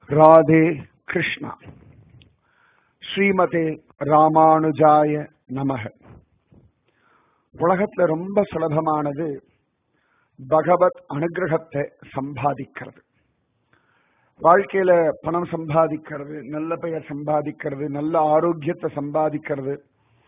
ராதே கிருஷ்ணா ஸ்ரீமதே ராமானுஜாய நமக உலகத்துல ரொம்ப சுலபமானது பகவத் அனுகிரகத்தை சம்பாதிக்கிறது வாழ்க்கையில பணம் சம்பாதிக்கிறது நல்ல பெயர் சம்பாதிக்கிறது நல்ல ஆரோக்கியத்தை சம்பாதிக்கிறது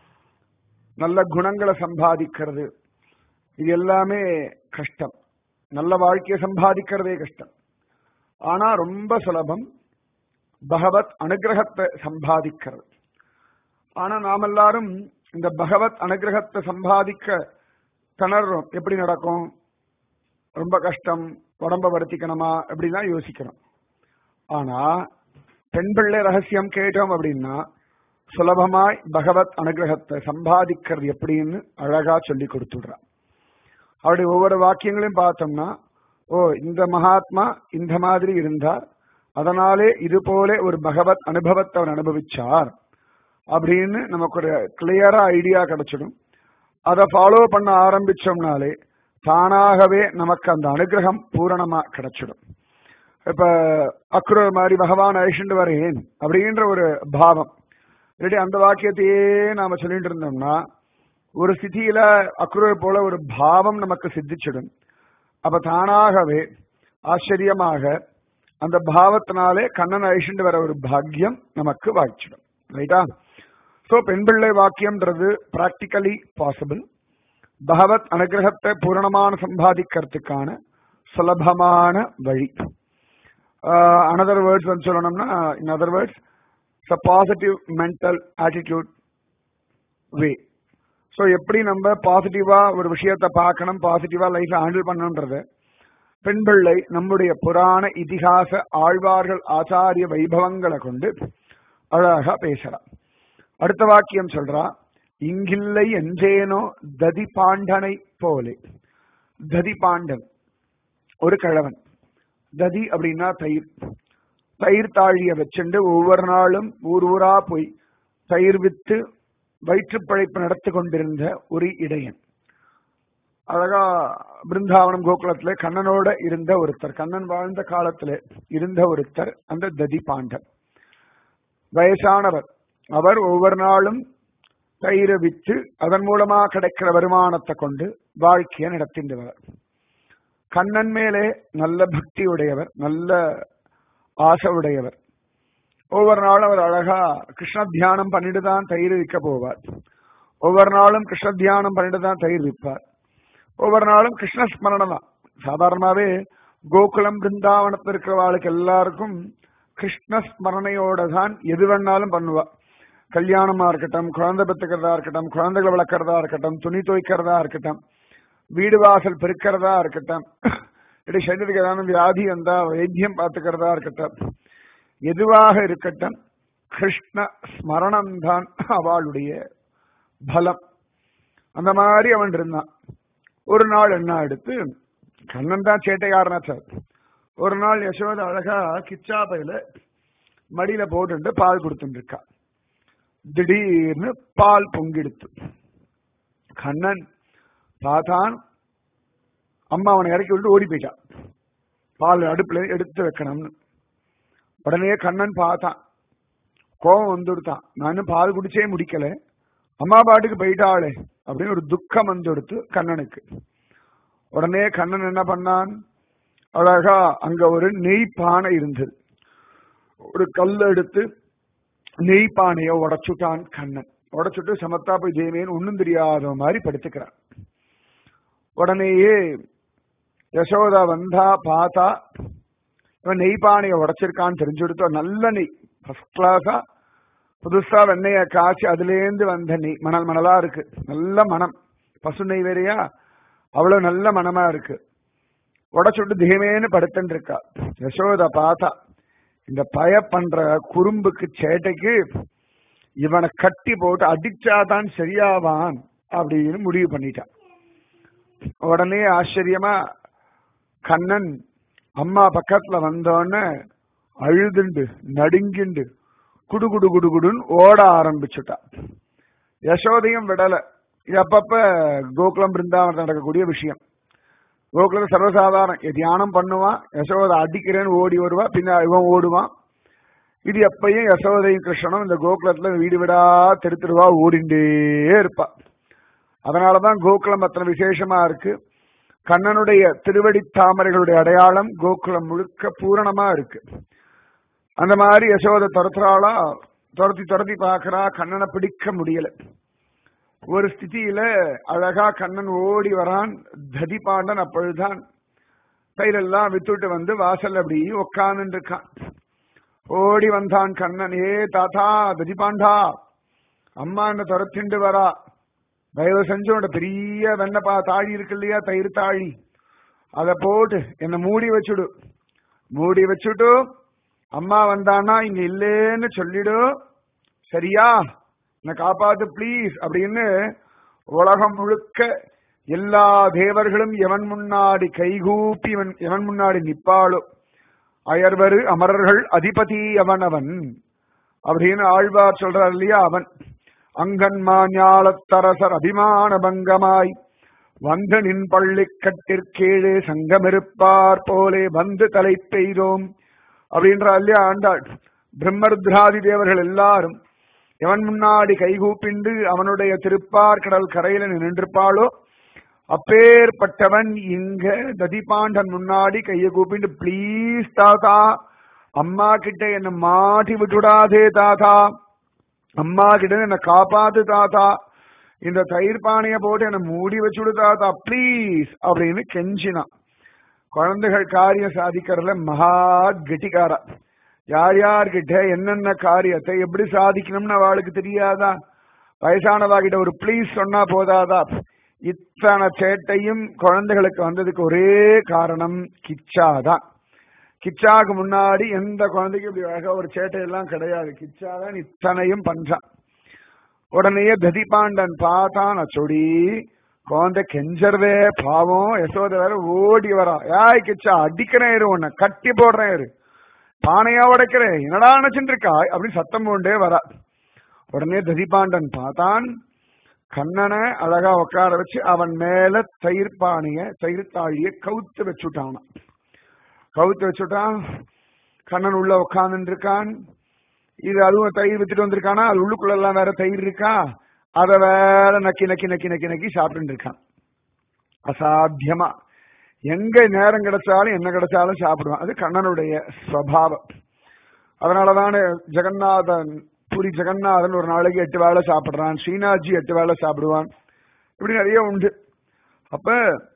நல்ல குணங்களை சம்பாதிக்கிறது இது எல்லாமே கஷ்டம் நல்ல வாழ்க்கையை சம்பாதிக்கிறதே கஷ்டம் ஆனா ரொம்ப சுலபம் பகவத் அனுகிரகத்தை சம்பாதிக்கிறது ஆனா நாம் எல்லாரும் இந்த பகவத் அனுகிரகத்தை சம்பாதிக்க திணறோம் எப்படி நடக்கும் ரொம்ப கஷ்டம் உடம்ப வருத்திக்கணுமா அப்படிதான் யோசிக்கிறோம் ஆனா பெண் பிள்ளை ரகசியம் கேட்டோம் அப்படின்னா சுலபமாய் பகவத் அனுகிரகத்தை சம்பாதிக்கிறது எப்படின்னு அழகா சொல்லி கொடுத்துடுறான் அவருடைய ஒவ்வொரு வாக்கியங்களையும் பார்த்தோம்னா ஓ இந்த மகாத்மா இந்த மாதிரி இருந்தார் அதனாலே இது போல ஒரு பகவத் அனுபவத்தை அவர் அனுபவிச்சார் அப்படின்னு நமக்கு ஒரு கிளியரா ஐடியா கிடைச்சிடும் அதை ஃபாலோ பண்ண ஆரம்பிச்சோம்னாலே தானாகவே நமக்கு அந்த அனுகிரகம் பூரணமா கிடைச்சிடும் இப்ப அக்ரூர் மாதிரி பகவான் அழிச்சுட்டு வரேன் அப்படின்ற ஒரு பாவம் இல்லாட்டி அந்த வாக்கியத்தையே நாம சொல்லிட்டு இருந்தோம்னா ஒரு ஸ்திதியில அக்ரூர் போல ஒரு பாவம் நமக்கு சித்திச்சிடும் அப்ப தானாகவே ஆச்சரியமாக அந்த பாவத்தினாலே கண்ணன் அழிச்சுட்டு வர ஒரு பாக்கியம் நமக்கு வாய்ச்சிடும் ரைட்டா சோ பெண் பிள்ளை வாக்கியம்ன்றது பிராக்டிக்கலி பாசிபிள் பகவத் அனுகிரகத்தை பூரணமான சம்பாதிக்கிறதுக்கான சுலபமான வழி அனதர் வேர்ட்ஸ் வந்து சொல்லணும்னா in other words uh positive mental attitude way so எப்படி நம்ம பாசிட்டிவா ஒரு விஷயத்தை பார்க்கணும் பாசிட்டிவா லைஃப் ஹேண்டில் பண்ணணுன்றது பெண் பிள்ளை நம்முடைய புராண இதிகாச ஆழ்வார்கள் ஆச்சாரிய வைபவங்களை கொண்டு அழகா பேசலாம் அடுத்த வாக்கியம் சொல்றா இங்கில்லை என்றேனோ ததி பாண்டனை போலே ததி பாண்டன் ஒரு கிழவன் ததி அப்படின்னா தயிர் தயிர் தாழிய வச்சுண்டு ஒவ்வொரு நாளும் ஊர் ஊரா போய் தயிர் வித்து வயிற்றுப்பழைப்பு நடத்தி கொண்டிருந்த ஒரு இடையன் அழகா பிருந்தாவனம் கோகுலத்துல கண்ணனோட இருந்த ஒருத்தர் கண்ணன் வாழ்ந்த காலத்துல இருந்த ஒருத்தர் அந்த ததி பாண்டன் வயசானவர் அவர் ஒவ்வொரு நாளும் தயிரை வித்து அதன் மூலமா கிடைக்கிற வருமானத்தை கொண்டு வாழ்க்கையை நடத்தின்றவர் கண்ணன் மேலே நல்ல பக்தி உடையவர் நல்ல ஆசை உடையவர் ஒவ்வொரு நாளும் அவர் அழகா கிருஷ்ண தியானம் பண்ணிட்டு தான் தயிர் விற்க போவார் ஒவ்வொரு நாளும் கிருஷ்ண தியானம் பண்ணிட்டு தான் தயிர் விற்பார் ஒவ்வொரு நாளும் கிருஷ்ண ஸ்மரணம் தான் சாதாரணமாவே கோகுலம் பிருந்தாவனத்தில் இருக்கிறவாளுக்கு எல்லாருக்கும் கிருஷ்ண ஸ்மரணையோட தான் எது வேணாலும் பண்ணுவா கல்யாணமா இருக்கட்டும் குழந்தை பெற்றுக்கிறதா இருக்கட்டும் குழந்தைகளை வளர்க்கறதா இருக்கட்டும் துணி துவைக்கிறதா இருக்கட்டும் வீடு வாசல் பெருக்கிறதா இருக்கட்டும் இடி சரீரத்துக்கு ஏதாவது வியாதி வந்தா வைத்தியம் பார்த்துக்கிறதா இருக்கட்டும் எதுவாக இருக்கட்டும் கிருஷ்ண ஸ்மரணம் தான் அவளுடைய பலம் அந்த மாதிரி அவன் இருந்தான் ஒரு நாள் என்ன எடுத்து கண்ணன் தான் சேட்டைக்காரனா சார் ஒரு நாள் யசோத அழகா கிச்சா பையில மடியில போட்டு பால் கொடுத்துட்டு இருக்கா திடீர்னு பால் பொங்கிடுத்து கண்ணன் பார்த்தான் அம்மா அவனை இறக்கி விட்டு ஓடி போயிட்டான் பால் அடுப்புல எடுத்து வைக்கணும்னு உடனே கண்ணன் பார்த்தான் கோபம் வந்துடுத்தான் நானும் பால் குடிச்சே முடிக்கல அம்மா பாட்டுக்கு போயிட்டாளே அப்படின்னு ஒரு துக்கம் வந்துடுத்து கண்ணனுக்கு உடனே கண்ணன் என்ன பண்ணான் அழகா அங்க ஒரு நெய் பானை இருந்தது ஒரு கல் எடுத்து நெய் பானைய உடைச்சுட்டான் கண்ணன் உடைச்சுட்டு சமத்தா போய் தேவேன்னு ஒன்னும் தெரியாத மாதிரி படுத்துக்கிறான் உடனேயே யசோதா வந்தா பார்த்தா இவன் நெய் பானைய உடைச்சிருக்கான்னு தெரிஞ்சுடுத்தோ நல்ல நெய் ஃபர்ஸ்ட் கிளாஸா புதுசா வெண்ணைய காய்ச்சி அதுலேருந்து வந்த நெய் மணல் மணலா இருக்கு நல்ல மனம் பசு நெய் வேறையா அவ்வளவு நல்ல மனமா இருக்கு உடச்சுட்டு தேமேன்னு படுத்துட்டு இருக்கா யசோதா பார்த்தா இந்த பய பண்ற குறும்புக்கு சேட்டைக்கு இவனை கட்டி போட்டு அடிச்சாதான் சரியாவான் அப்படின்னு முடிவு பண்ணிட்டான் உடனே ஆச்சரியமா கண்ணன் அம்மா பக்கத்துல வந்தோடனே அழுதுண்டு நடுங்கிண்டு குடு குடு குடு குடுன்னு ஓட ஆரம்பிச்சுட்டான் யசோதையும் விடல இது அப்பப்ப கோகுலம் பிருந்தாவனத்தில் நடக்கக்கூடிய விஷயம் கோகுலம் சர்வசாதாரணம் தியானம் பண்ணுவான் யசோதை அடிக்கிறேன்னு ஓடி வருவா பின்ன இவன் ஓடுவான் இது எப்பயும் யசோதையும் கிருஷ்ணனும் இந்த கோகுலத்துல வீடு வீடா தெரு தெருவா ஓடிண்டே இருப்பா அதனாலதான் கோகுலம் அத்தனை விசேஷமா இருக்கு கண்ணனுடைய திருவடி தாமரைகளுடைய அடையாளம் கோகுலம் முழுக்க பூரணமா இருக்கு அந்த மாதிரி யசோதை துரத்துறாளா துரத்தி துரத்தி பாக்குறா கண்ணனை பிடிக்க முடியல ஒரு ஸ்திதியில அழகா கண்ணன் ஓடி வரான் ததிபாண்டன் அப்பொழுதுதான் கையிலெல்லாம் வித்துட்டு வந்து வாசல் அப்படி உட்கார்ந்து இருக்கான் ஓடி வந்தான் கண்ணன் ஏ தாத்தா ததிபாண்டா அம்மா என்ன துரத்திண்டு வரா தயவு செஞ்சு உன்னோட பெரிய வெண்ணப்பா தாழி இருக்கு இல்லையா தயிர் தாழி அத போட்டு என்ன மூடி வச்சுடு மூடி வச்சுட்டு அம்மா வந்தானா இங்க இல்லேன்னு சொல்லிடு சரியா என்ன காப்பாத்து ப்ளீஸ் அப்படின்னு உலகம் முழுக்க எல்லா தேவர்களும் எவன் முன்னாடி கைகூப்பி இவன் எவன் முன்னாடி நிப்பாளோ அயர்வரு அமரர்கள் அதிபதி அவன் அவன் அப்படின்னு ஆழ்வார் சொல்றார் இல்லையா அவன் அங்கன்மா ஞாலத்தரசர் அபிமான பங்கமாய் வந்து நின் பள்ளி கட்டிற்கீழே சங்கமிருப்பார் போலே வந்து தலை பெய்தோம் அப்படின்ற இல்லையா ஆண்டாள் பிரம்மருத்ராதி தேவர்கள் எல்லாரும் எவன் முன்னாடி கைகூப்பிண்டு அவனுடைய திருப்பார் கடல் கரையில நின்றிருப்பாளோ அப்பேற்பட்டவன் இங்க ததிபாண்டன் முன்னாடி கையை கூப்பிட்டு ப்ளீஸ் தாத்தா அம்மா கிட்ட என்ன மாட்டி விட்டுடாதே தாத்தா அம்மா கிட்ட என்ன காப்பாத்து தாத்தா இந்த தயிர் பானைய போட்டு என்ன மூடி வச்சுடு தாத்தா ப்ளீஸ் அப்படின்னு கெஞ்சினான் குழந்தைகள் காரியம் சாதிக்கிறதுல மகா கெட்டிக்காரா யார் யார்கிட்ட என்னென்ன காரியத்தை எப்படி சாதிக்கணும்னு அவளுக்கு தெரியாதா வயசானவா கிட்ட ஒரு ப்ளீஸ் சொன்னா போதாதா இத்தனை சேட்டையும் குழந்தைகளுக்கு வந்ததுக்கு ஒரே காரணம் கிச்சாதான் கிச்சாக்கு முன்னாடி எந்த குழந்தைக்கும் இப்படி அழகா ஒரு சேட்டை எல்லாம் கிடையாது கிச்சாதான் இத்தனையும் பண்றான் உடனேயே ததிபாண்டன் பார்த்தான் அச்சொடி குழந்தை கெஞ்சறதே பாவம் யசோத வேற ஓடி வரா யாய் கிச்சா அடிக்கிறேன் இரு உன்னை கட்டி போடுறேன் இரு பானையா உடைக்கிறேன் என்னடா நினைச்சுட்டு இருக்கா அப்படின்னு சத்தம் கொண்டே வரா உடனே ததிபாண்டன் பார்த்தான் கண்ணனை அழகா உட்கார வச்சு அவன் மேல தயிர் பானைய தயிர் தாழிய கவுத்து வச்சுட்டான் கவுத்து வச்சுட்டான் கண்ணன் உள்ள உட்கார்ந்து இருக்கான் இது அதுவும் தயிர் வித்துட்டு வந்திருக்கானா அது உள்ளுக்குள்ள எல்லாம் வேற தயிர் இருக்கா அத வேற நக்கி நக்கி நக்கி நக்கி நக்கி சாப்பிட்டு இருக்கான் அசாத்தியமா எங்க நேரம் கிடைச்சாலும் என்ன கிடைச்சாலும் சாப்பிடுவான் அது கண்ணனுடைய ஸ்வபாவம் அதனாலதானே ஜெகநாதன் பூரி ஜெகநாதன் ஒரு நாளைக்கு எட்டு வேளை சாப்பிடுறான் ஸ்ரீநாத்ஜி எட்டு வேளை சாப்பிடுவான் இப்படி நிறைய உண்டு அப்ப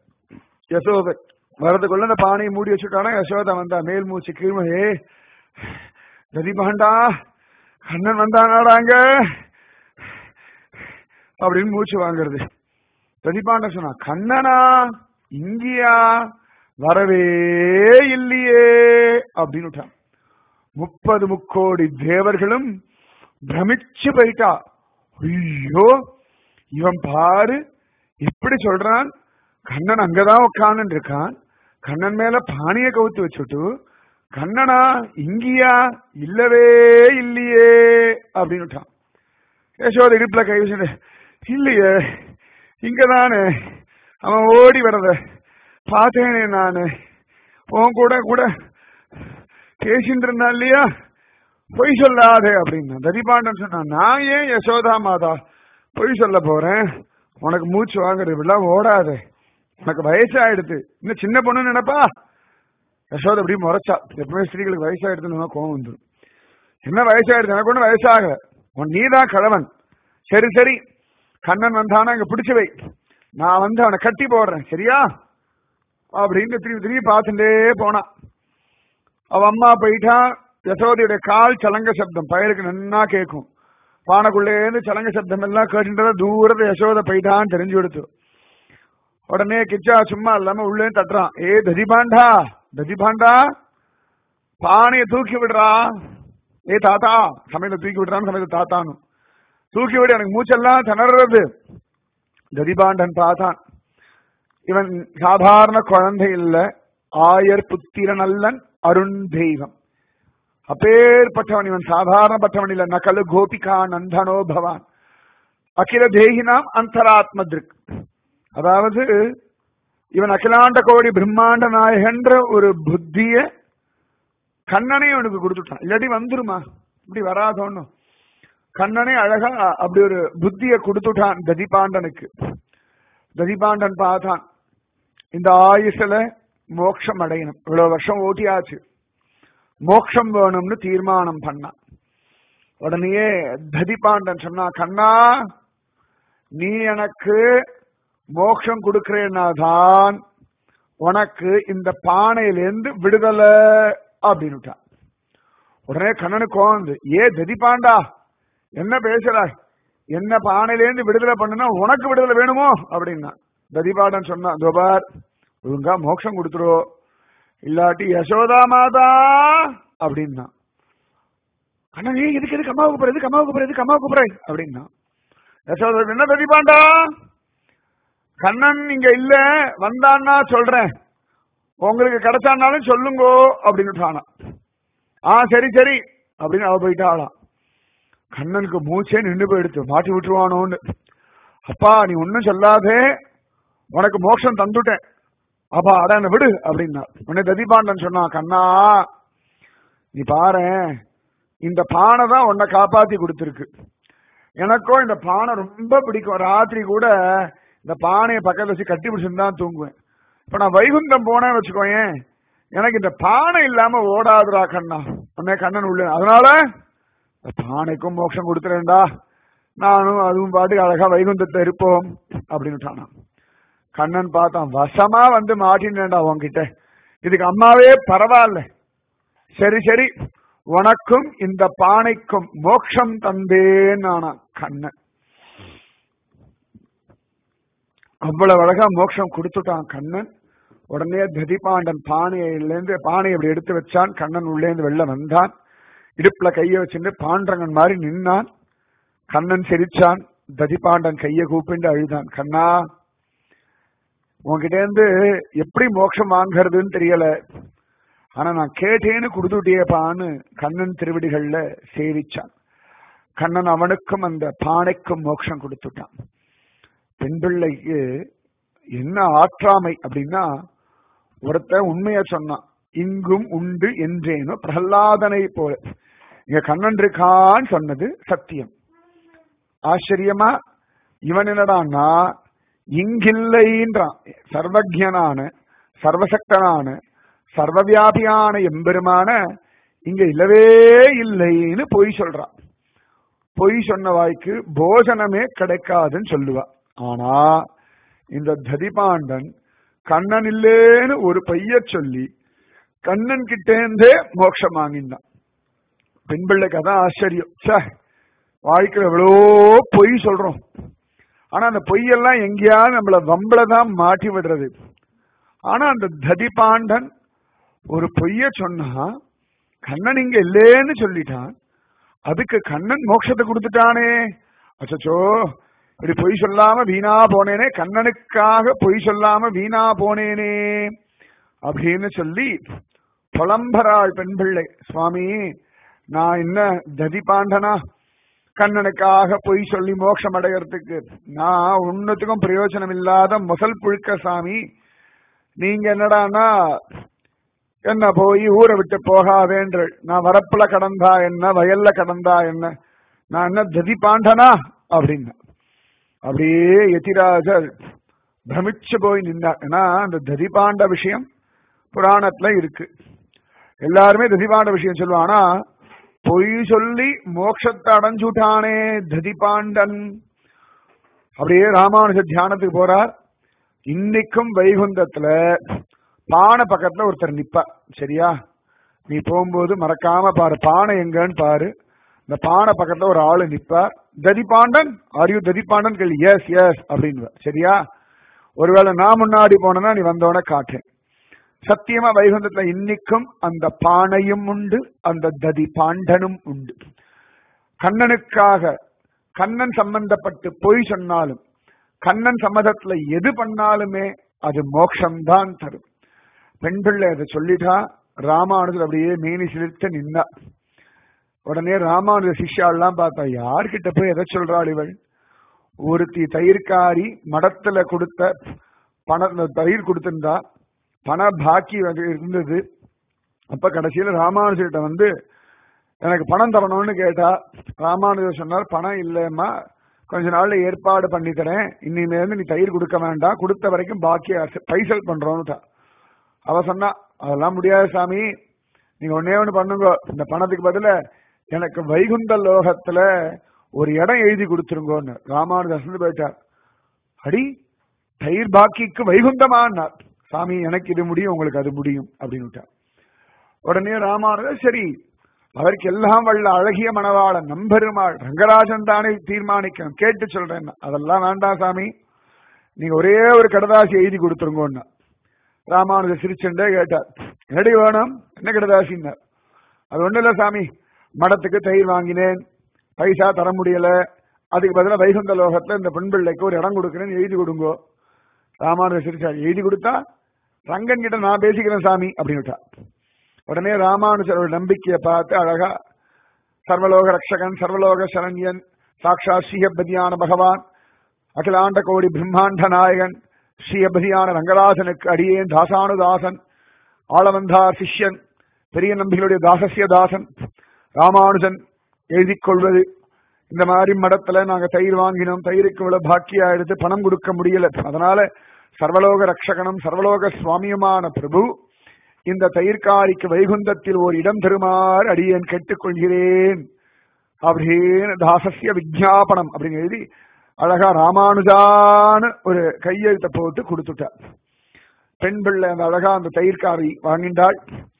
யசோத வரதுக்குள்ள அந்த பானையை மூடி வச்சுட்டானா யசோதா வந்தா மேல் மூச்சு கீழ்மை ஏ கதிபாண்டா கண்ணன் வந்தானாடாங்க அப்படின்னு மூச்சு வாங்குறது பிரதிபாண்ட சொன்னா கண்ணனா இங்கேயா வரவே இல்லையே அப்படின்னு விட்டான் முப்பது முக்கோடி தேவர்களும் பிரமிச்சு போயிட்டா ஐயோ இவன் பாரு இப்படி சொல்றான் கண்ணன் அங்கதான் உட்கார்ந்து இருக்கான் கண்ணன் மேல பானிய கவுத்து வச்சுட்டு கண்ணனா இங்கேயா இல்லவே இல்லையே அப்படின்னு விட்டான் யசோத இடுப்புல கை வச்சுட்டு இல்லையே இங்கதானே அவன் ஓடி வரத பார்த்தேனே நானு உன் கூட கூட பேசிட்டு இருந்தான் இல்லையா பொய் சொல்லாதே அப்படின்னா தரிபாண்டன் சொன்னான் நான் ஏன் யசோதா மாதா பொய் சொல்ல போறேன் உனக்கு மூச்சு வாங்குறது இப்படிலாம் ஓடாதே உனக்கு வயசாயிடுது இன்னும் சின்ன பொண்ணு நினைப்பா யசோத அப்படி முறைச்சா எப்பவுமே ஸ்திரீகளுக்கு வயசாயிடுதுன்னு கோவம் வந்துடும் என்ன வயசாயிடுது எனக்கு ஒன்றும் வயசாகல உன் நீதான் கிழவன் சரி சரி கண்ணன் வந்தானா இங்க பிடிச்சு வை நான் வந்து அவனை கட்டி போடுறேன் சரியா அப்படின்னு திரும்பி திரும்பி பார்த்துட்டே போனான் அவ அம்மா போயிட்டா யசோதையுடைய கால் சலங்க சப்தம் பயலுக்கு நன்னா கேட்கும் பானைக்குள்ளே இருந்து சலங்க சப்தம் எல்லாம் கேட்டுன்றத தூரத்தை யசோதை போயிட்டான்னு தெரிஞ்சு கொடுத்து உடனே கிச்சா சும்மா இல்லாம உள்ளே தட்டுறான் ஏ ததிபாண்டா ததிபாண்டா பானையை தூக்கி விடுறா ஏ தாத்தா சமயத்தை தூக்கி விடுறான்னு சமயத்தை தாத்தானும் தூக்கி விடு எனக்கு மூச்செல்லாம் திணறது ததிபாண்டன் பார்த்தான் இவன் சாதாரண குழந்தை இல்ல ஆயர் புத்திரன் அல்லன் அருண் தெய்வம் அப்பேற்பட்டவன் இவன் சாதாரணப்பட்டவன் இல்ல நகலு கோபிகா நந்தனோ பவான் அகில தேகினாம் அந்தராத்ம திருக் அதாவது இவன் அகிலாண்ட கோடி பிரம்மாண்ட நாயகன்ற ஒரு புத்திய கண்ணனே அவனுக்கு கொடுத்துட்டான் இல்லாட்டி வந்துருமா இப்படி வராதோன்னு கண்ணனே அழகா அப்படி ஒரு புத்திய கொடுத்துட்டான் ததிபாண்டனுக்கு ததிபாண்டன் பார்த்தான் இந்த ஆயுசுல மோட்சம் அடையணும் இவ்வளவு வருஷம் ஓட்டியாச்சு மோட்சம் வேணும்னு தீர்மானம் பண்ணான் உடனேயே ததிபாண்டன் சொன்னா கண்ணா நீ எனக்கு மோட்சம் கொடுக்கிறேன்னாதான் உனக்கு இந்த பானையிலேருந்து விடுதலை அப்படின்னுட்டான் உடனே கண்ணனுக்கு கோந்து ஏ ததிபாண்டா என்ன பேசுறாய் என்ன பானையிலேருந்து விடுதலை பண்ணுனா உனக்கு விடுதலை வேணுமோ அப்படின்னா ததிபாண்டன் சொன்னான் துபார் ஒழுங்கா மோட்சம் கொடுத்துரு இல்லாட்டி யசோதா மாதா அப்படின்னா அண்ணா நீ எதுக்கு எதுக்கு அம்மாவுக்கு போற எதுக்கு அம்மாவுக்கு போற எதுக்கு அம்மாவுக்கு போற அப்படின்னா யசோதா என்ன ததிபாண்டா கண்ணன் இங்க இல்ல வந்தான்னா சொல்றேன் உங்களுக்கு கிடைச்சானாலும் சொல்லுங்கோ அப்படின்னு ஆ சரி சரி அப்படின்னு அவ போயிட்டாளாம் கண்ணனுக்கு மூச்சே நின்று போயிடுத்து மாட்டி விட்டுருவானோன்னு அப்பா நீ ஒன்னும் சொல்லாதே உனக்கு மோட்சம் தந்துட்டேன் அப்பா அட என்ன விடு அப்படின்னா உன்னை ததிபாண்டன் சொன்னான் கண்ணா நீ பாரு இந்த பானை தான் உன்னை காப்பாத்தி கொடுத்துருக்கு எனக்கும் இந்த பானை ரொம்ப பிடிக்கும் ராத்திரி கூட இந்த பானையை பக்கத்துல வச்சு கட்டி பிடிச்சிருந்து தான் தூங்குவேன் இப்ப நான் வைகுந்தம் போனேன்னு வச்சுக்கோயேன் எனக்கு இந்த பானை இல்லாம ஓடாதுடா கண்ணா உடனே கண்ணன் உள்ள அதனால இந்த பானைக்கும் மோட்சம் கொடுத்துறேன்டா நானும் அதுவும் பாட்டுக்கு அழகா வைகுந்தத்தை இருப்போம் அப்படின்னு கண்ணன் பார்த்தான் வசமா வந்து மாட்டினேன்டா உன்கிட்ட இதுக்கு அம்மாவே பரவாயில்ல சரி சரி உனக்கும் இந்த பானைக்கும் மோட்சம் தந்தேன் நானா கண்ணன் அவ்வளவு அழகா மோட்சம் கொடுத்துட்டான் கண்ணன் உடனே ததிபாண்டன் பானையிலேருந்து பானையை அப்படி எடுத்து வச்சான் கண்ணன் உள்ளேந்து வெளில வந்தான் இடுப்புல கைய வச்சுட்டு பாண்டரங்கன் மாதிரி நின்னான் கண்ணன் சிரிச்சான் ததிபாண்டன் கைய கூப்பிண்டு அழுதான் கண்ணா உன்கிட்ட இருந்து எப்படி மோட்சம் வாங்கறதுன்னு தெரியல ஆனா நான் கேட்டேன்னு கொடுத்துட்டேப்பான்னு கண்ணன் திருவடிகள்ல சேவிச்சான் கண்ணன் அவனுக்கும் அந்த பானைக்கும் மோட்சம் கொடுத்துட்டான் பெண் பிள்ளைக்கு என்ன ஆற்றாமை அப்படின்னா ஒருத்தன் உண்மைய சொன்னான் இங்கும் உண்டு என்றேனோ பிரகலாதனை போல இங்க கண்ணன் இருக்கான்னு சொன்னது சத்தியம் ஆச்சரியமா இவன் என்னடான்னா இங்கில்லைன்றான் சர்வஜனான சர்வசக்தனான சர்வவியாபியான எம்பெருமான இங்க இல்லவே இல்லைன்னு பொய் சொல்றான் பொய் சொன்ன வாய்க்கு போஜனமே கிடைக்காதுன்னு சொல்லுவா ஆனா இந்த ததிபாண்டன் கண்ணன் இல்லேன்னு ஒரு பைய சொல்லி கண்ணன் கிட்டேந்தே மோட்சம் வாங்கினான் பெண் பிள்ளைக்கு அதான் ஆச்சரியம் சே வாழ்க்கையில் எவ்வளோ பொய் சொல்றோம் ஆனா அந்த பொய்யெல்லாம் எங்கேயாவது நம்மள வம்பள தான் மாட்டி விடுறது ஆனா அந்த ததிபாண்டன் ஒரு பொய்ய சொன்னா கண்ணன் இங்க இல்லேன்னு சொல்லிட்டான் அதுக்கு கண்ணன் மோட்சத்தை கொடுத்துட்டானே அச்சச்சோ இப்படி பொய் சொல்லாம வீணா போனேனே கண்ணனுக்காக பொய் சொல்லாம வீணா போனேனே அப்படின்னு சொல்லி புலம்பராள் பெண் பிள்ளை சுவாமி நான் என்ன ததிபாண்டனா கண்ணனுக்காக பொய் சொல்லி மோட்சம் அடையறதுக்கு நான் ஒன்னுத்துக்கும் பிரயோஜனம் இல்லாத முதல் புழுக்க சாமி நீங்க என்னடான்னா என்ன போய் ஊரை விட்டு போகாதேன்ற நான் வரப்புல கடந்தா என்ன வயல்ல கடந்தா என்ன நான் என்ன ததி பாண்டனா அப்படின்னு அப்படியே யதிராஜர் பிரமிச்சு போய் நின்றார் ஏன்னா அந்த ததிபாண்ட விஷயம் புராணத்துல இருக்கு எல்லாருமே ததிபாண்ட விஷயம் சொல்லுவாங்க ஆனா பொய் சொல்லி மோட்சத்தை அடைஞ்சுட்டானே ததிபாண்டன் அப்படியே ராமானுஜ தியானத்துக்கு போறார் இன்னைக்கும் வைகுந்தத்துல பானை பக்கத்துல ஒருத்தர் நிப்பா சரியா நீ போகும்போது மறக்காம பாரு பானை எங்கன்னு பாரு இந்த பானை பக்கத்துல ஒரு ஆளு நிப்பார் ததிபாண்டன் ஆர் யூ ததிபாண்டன் கேள்வி எஸ் எஸ் அப்படின்னு சரியா ஒருவேளை நான் முன்னாடி போனேன்னா நீ வந்தோடனே காட்டேன் சத்தியமா வைகுந்தத்துல இன்னைக்கும் அந்த பானையும் உண்டு அந்த ததி பாண்டனும் உண்டு கண்ணனுக்காக கண்ணன் சம்பந்தப்பட்டு பொய் சொன்னாலும் கண்ணன் சம்மதத்துல எது பண்ணாலுமே அது மோட்சம்தான் தரும் பெண் பிள்ளை அதை சொல்லிட்டா ராமானுஜர் அப்படியே மேனி சிலிர்த்து நின்னா உடனே ராமானுஜ சிஷ்யாலாம் பார்த்தா யார்கிட்ட போய் எதை சொல்றாள் இவள் ஒருத்தி தயிர்காரி மடத்துல கொடுத்த பண தயிர் கொடுத்திருந்தா பண பாக்கி வந்து இருந்தது அப்ப கடைசியில ராமானுஜர்கிட்ட வந்து எனக்கு பணம் தரணும்னு கேட்டா ராமானுஜர் சொன்னார் பணம் இல்லைம்மா கொஞ்ச நாள்ல ஏற்பாடு பண்ணி தரேன் இன்னில இருந்து நீ தயிர் கொடுக்க வேண்டாம் கொடுத்த வரைக்கும் பாக்கி பைசல் பண்றோம்னுட்டா அவ சொன்னா அதெல்லாம் முடியாது சாமி நீங்க ஒன்னே ஒண்ணு பண்ணுங்க இந்த பணத்துக்கு பதில எனக்கு வைகுண்ட லோகத்துல ஒரு இடம் எழுதி கொடுத்துருங்கன்னு ராமானுஜர் போயிட்டார் அடி தயிர் பாக்கிக்கு வைகுண்டமானார் சாமி எனக்கு இது முடியும் உங்களுக்கு அது முடியும் அப்படின்னு உடனே ராமானுஜர் சரி அவருக்கு எல்லாம் வல்ல அழகிய மணவாளன் நம்பெருமாள் ரங்கராஜன் தானே தீர்மானிக்கணும் கேட்டு சொல்றேன் அதெல்லாம் வேண்டாம் சாமி நீங்க ஒரே ஒரு கடதாசி எழுதி கொடுத்துருங்கன்னு ராமானுஜர் சிரிச்சுண்டே கேட்டார் என்னடி வேணும் என்ன கடதாசின்னார் அது ஒண்ணு இல்ல சாமி மடத்துக்கு தயிர் வாங்கினேன் பைசா தர முடியல அதுக்கு பதிலாக வைகுந்த லோகத்துல இந்த பெண் பிள்ளைக்கு ஒரு இடம் கொடுக்குறேன்னு எழுதி கொடுங்கோ ராமானுஜர் சிரிச்சார் எழுதி கொடுத்தா ரங்கன் கிட்ட நான் பேசிக்கிறேன் சாமி அப்படின்னுட்டா உடனே ராமானுஜரோட நம்பிக்கையை பார்த்து அழகா சர்வலோக ரக்ஷகன் சர்வலோக சரண்யன் சாக்ஷா ஸ்ரீஹபதியான பகவான் அகிலாண்ட கோடி பிரம்மாண்ட நாயகன் ஸ்ரீஹபதியான ரங்கராஜனுக்கு அடியேன் தாசானுதாசன் ஆளவந்தார் சிஷ்யன் பெரிய நம்பிகளுடைய தாசசிய தாசன் ராமானுஜன் எழுதி கொள்வது இந்த மாதிரி மடத்துல நாங்க தயிர் வாங்கினோம் தயிருக்கு இவ்வளவு பாக்கியா எடுத்து பணம் கொடுக்க முடியல அதனால சர்வலோக ரக்ஷகனும் சர்வலோக சுவாமியுமான பிரபு இந்த தயிர்காரிக்கு வைகுந்தத்தில் ஒரு இடம் தருமாறு அடியேன் கேட்டுக்கொள்கிறேன் அப்படின்னு தாசசிய விஜாபனம் அப்படின்னு எழுதி அழகா ராமானுஜான்னு ஒரு கையெழுத்த போட்டு கொடுத்துட்டார் பெண் பிள்ளை அந்த அழகா அந்த தயிர்காரி வாங்கிண்டாள்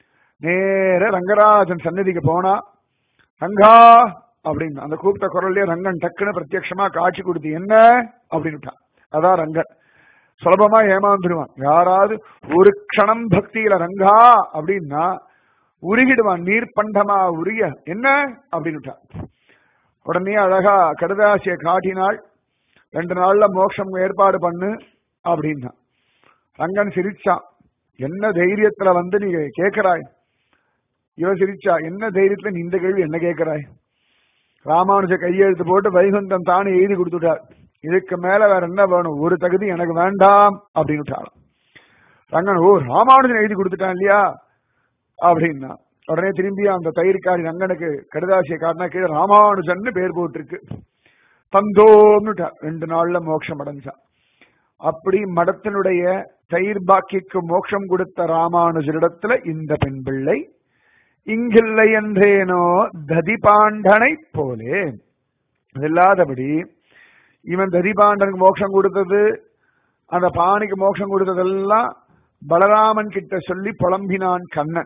நேர ரங்கராஜன் சன்னதிக்கு போனா ரங்கா அப்படின்னு அந்த கூப்பிட்ட குரல்லே ரங்கன் டக்குன்னு பிரத்யட்சமா காட்சி கொடுத்து என்ன அப்படின்னுட்டான் அதான் ரங்கன் சுலபமா ஏமாந்துருவான் யாராவது ஒரு க்ஷணம் பக்தியில ரங்கா அப்படின்னா உருகிடுவான் நீர் பண்டமா உரிய என்ன அப்படின்னுட்டான் உடனே அழகா கடுதாசியை காட்டினாள் ரெண்டு நாள்ல மோட்சம் ஏற்பாடு பண்ணு அப்படின்னா ரங்கன் சிரிச்சான் என்ன தைரியத்துல வந்து நீ கேட்கிறாய் இவ சிரிச்சா என்ன தைரியத்துல நீ இந்த கேள்வி என்ன கேட்கிறாய் ராமானுஜ கையெழுத்து போட்டு வைகுந்தம் தானே எழுதி கொடுத்துட்டார் இதுக்கு மேல வேற என்ன வேணும் ஒரு தகுதி எனக்கு வேண்டாம் அப்படின்னு ரங்கன் ஓ ராமானுஜன் எழுதி கொடுத்துட்டான் இல்லையா அப்படின்னா உடனே திரும்பி அந்த தயிர்காரி ரங்கனுக்கு கடுதாசியை காட்டினா கீழே ராமானுஜன் பேர் போட்டிருக்கு தந்தோம்னுட்டா ரெண்டு நாள்ல மோட்சம் அடைஞ்சான் அப்படி மடத்தினுடைய தயிர் பாக்கிக்கு மோட்சம் கொடுத்த ராமானுஜரிடத்துல இந்த பெண் பிள்ளை இங்கில்லை என்றேனோ ததிபாண்டனை போலே அது இல்லாதபடி இவன் ததிபாண்டனுக்கு மோட்சம் கொடுத்தது அந்த பாணிக்கு மோட்சம் கொடுத்ததெல்லாம் பலராமன் கிட்ட சொல்லி புலம்பினான் கண்ணன்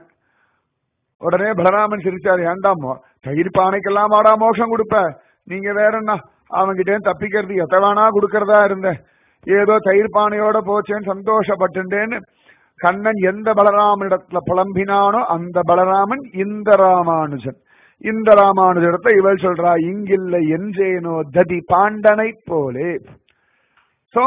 உடனே பலராமன் சிரிச்சார் ஏண்டாமோ தயிர் பானைக்கெல்லாம் வாடா மோட்சம் கொடுப்ப நீங்க வேற என்ன அவன்கிட்ட தப்பிக்கிறது எத்தவானா கொடுக்கறதா இருந்த ஏதோ தயிர் பானையோட போச்சேன்னு சந்தோஷப்பட்டுட்டேன்னு கண்ணன் எந்த பலராமனிடத்துல புலம்பினானோ அந்த பலராமன் இந்த ராமானுஜன் இந்த ராமானுஜத்தை இவள் சொல்றா இங்கில்லை என்றேனோ ததி பாண்டனை போலே சோ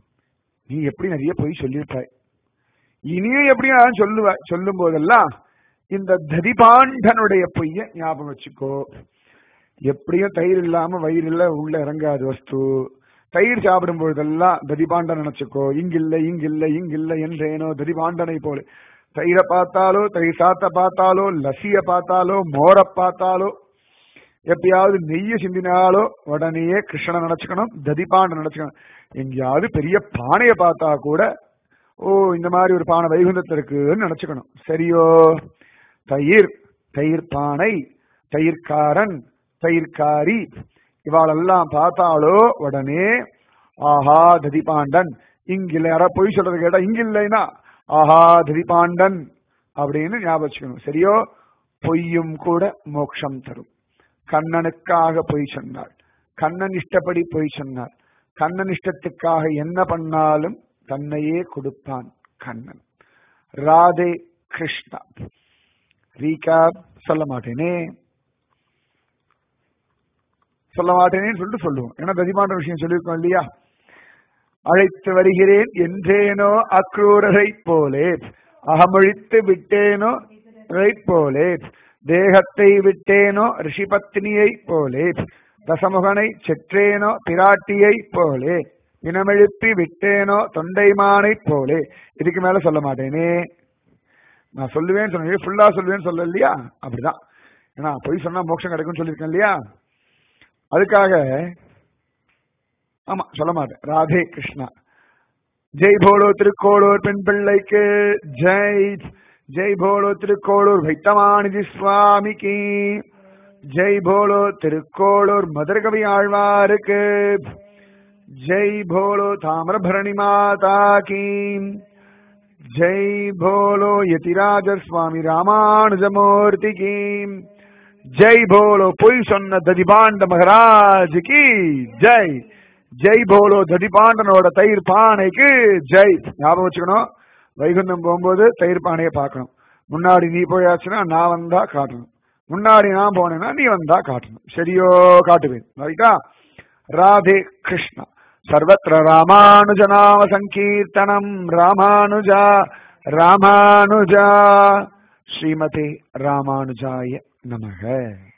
நீ எப்படி நிறைய பொய் சொல்லியிருப்பாய் இனியும் எப்படி நான் சொல்லுவ சொல்லும் போதெல்லாம் இந்த ததிபாண்டனுடைய பொய்ய ஞாபகம் வச்சுக்கோ எப்படியும் தயிர் இல்லாம வயிறு இல்ல உள்ள இறங்காது வஸ்து தயிர் சாப்பிடும் பொழுதெல்லாம் ததிபாண்டன் நினைச்சுக்கோ இங்கில்லை இங்கில்லை இங்கில்லை என்றேனோ ததிபாண்டனை போல தயிரை பார்த்தாலோ தயிர் சாத்த பார்த்தாலோ லசிய பார்த்தாலோ மோரை பார்த்தாலோ எப்பயாவது நெய்ய சிந்தினாலோ உடனேயே கிருஷ்ணனை நினைச்சுக்கணும் ததிபாண்டன் நினைச்சுக்கணும் எங்கேயாவது பெரிய பானையை பார்த்தா கூட ஓ இந்த மாதிரி ஒரு பானை வைகுந்தத்தில் இருக்குன்னு நினைச்சுக்கணும் சரியோ தயிர் தயிர் பானை தயிர்காரன் தயிர்காரி இவாளெல்லாம் பார்த்தாலோ உடனே ஆஹா ததிபாண்டன் இங்கில்லை யாரா பொய் சொல்றது கேட்டா இங்கில்லைனா ஆஹா ததிபாண்டன் அப்படின்னு ஞாபகம் வச்சுக்கணும் சரியோ பொய்யும் கூட மோட்சம் தரும் கண்ணனுக்காக பொய் சொன்னாள் கண்ணன் இஷ்டப்படி பொய் சொன்னாள் கண்ணன் இஷ்டத்துக்காக என்ன பண்ணாலும் தன்னையே கொடுப்பான் கண்ணன் ராதே கிருஷ்ணா ரீகேப் சொல்ல மாட்டேனே சொல்ல மாட்டேனேன்னு சொல்லிட்டு சொல்லுவோம் ஏன்னா ததிமான விஷயம் சொல்லியிருக்கோம் இல்லையா அழைத்து வருகிறேன் என்றேனோ அக்ரூரரை போலே அகமொழித்து விட்டேனோ போலே தேகத்தை விட்டேனோ ரிஷிபத்னியை போலே தசமுகனை செற்றேனோ பிராட்டியை போலே இனமெழுப்பி விட்டேனோ தொண்டைமானை போலே இதுக்கு மேல சொல்ல மாட்டேனே நான் சொல்லுவேன்னு சொன்னேன் ஃபுல்லா சொல்லுவேன்னு சொல்ல இல்லையா அப்படிதான் ஏன்னா பொய் சொன்னா மோட்சம் கிடைக்கும்னு சொல்லியிருக்கேன் இல்லையா அதுக்காக ஆமா சொல்ல மாட்டேன் ராதே கிருஷ்ணா ஜெய் போலோ திருக்கோளூர் பெண் பிள்ளைக்கு ஜெய் ஜெய் போலோ திருக்கோளூர் வைத்தமானிதி சுவாமிக்கு ஜெய் போலோ திருக்கோளூர் மதுரகவி ஆழ்வாருக்கு ஜெய் போலோ தாமிரபரணி மாதா கீ ஜெய் போலோ யதிராஜ சுவாமி ராமானுஜமூர்த்தி கீ ஜெய் போலோ பொய் சொன்ன ததிபாண்ட மகராஜ் கி ஜெய் ஜெய் போலோ ததிபாண்டனோட தயிர் பானைக்கு ஜெய் ஞாபகம் வச்சுக்கணும் வைகுண்டம் போகும்போது தயிர் பானையை பார்க்கணும் முன்னாடி நீ போயாச்சுன்னா நான் வந்தா காட்டணும் முன்னாடி நான் போனேன்னா நீ வந்தா காட்டணும் சரியோ காட்டுவேன் ரைட்டா ராதே கிருஷ்ணா சர்வத்திர ராமானுஜநாம சங்கீர்த்தனம் ராமானுஜா ராமானுஜா ஸ்ரீமதே ராமானுஜாய நமக